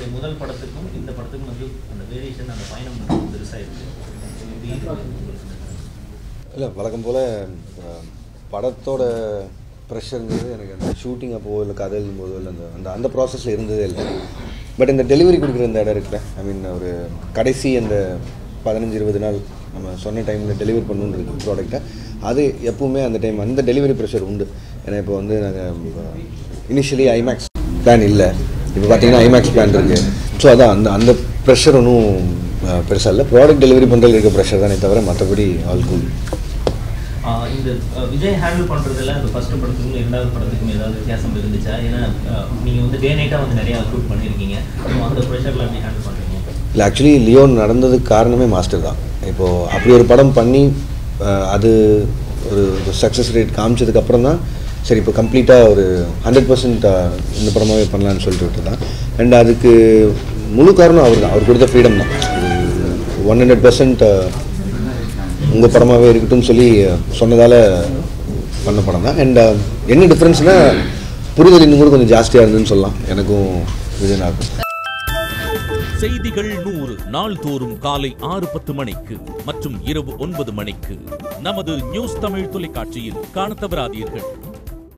முதல் படத்துக்கும் இந்த படத்துக்கும் வந்து அந்த வேரியேஷன் அந்த பயணம் வந்து பெருசாக இருக்குது எப்படி இருக்கு உங்களுக்கு? இல்லை வழக்கம் போல் படத்தோட ப்ரெஷருங்கிறது எனக்கு அந்த ஷூட்டிங் அப்போவோ இல்லை கதை எழுதும்போதோ இல்லை அந்த அந்த அந்த ப்ராசஸில் இருந்ததே இல்லை பட் இந்த டெலிவரி கொடுக்குற இந்த இடம் இருக்குல்ல ஐ மீன் ஒரு கடைசி அந்த பதினஞ்சு இருபது நாள் நம்ம சொன்ன டைமில் டெலிவரி பண்ணணுன்னு இருக்கு ப்ராடக்ட்டை அது எப்பவுமே அந்த டைம் அந்த டெலிவரி ப்ரெஷர் உண்டு ஏன்னா இப்போ வந்து நாங்கள் இனிஷியலி ஐமேக்ஸ் பிளான் இல்லை இப்போ பார்த்தீங்கன்னா ஐமேக்ஸ் பிளான் இருக்குது ஸோ அதான் அந்த அந்த ப்ரெஷர் ஒன்றும் பெருசாக இல்லை ப்ராடக்ட் டெலிவரி பண்ணுறதுல இருக்க ப்ரெஷர் தானே தவிர மற்றபடி ஆல் கூல் ஆஹ் இந்த அஹ், விஜய் ஹேண்டில் பண்ணுறதுல இந்த ஃபர்ஸ்ட் படத்துக்கும் இரண்டாவது படத்துக்கும் ஏதாவது வித்தியாசம் இருந்துச்சா ஏன்னா நீங்கள் வந்து டே நைட்டாக வந்து நிறையா ஷூட் பண்ணியிருக்கீங்க ஸோ அந்த ப்ரெஷரில் எப்படி ஹேண்டில் பண்ணுறீங்க இல்லை ஆக்சுவலி லியோன் நடந்ததுக்கு காரணமே மாஸ்டர் தான் இப்போது அப்படி ஒரு படம் பண்ணி அஹ், அது ஒரு சக்ஸஸ் ரேட் காமிச்சதுக்கு அப்புறம் தான் சரி இப்போ கம்ப்ளீட்டாக ஒரு ஹண்ட்ரட் பர்சன்ட் இந்த படமாகவே பண்ணலான்னு சொல்லிட்டு விட்டு தான் அண்ட் அதுக்கு முழு காரணம் அவர் தான் அவர் கொடுத்த ஃப்ரீடம் தான் ஒன் ஹண்ட்ரட் பர்சன்ட் உங்கள் படமாகவே இருக்கட்டும்னு சொல்லி சொன்னதால் பண்ண படம் தான் அண்ட் என்ன டிஃப்ரென்ஸ்னால் புரிதல் இன்னும் கூட கொஞ்சம் ஜாஸ்தியாக இருந்ததுன்னு சொல்லலாம் எனக்கும் விஜயனாக்கும் செய்திகள் நூறு நாள்தோறும் காலை ஆறு பத்து மணிக்கு மற்றும் இரவு ஒன்பது மணிக்கு நமது நியூஸ் தமிழ் தொலைக்காட்சியில் காணத் தவறாதீர்கள்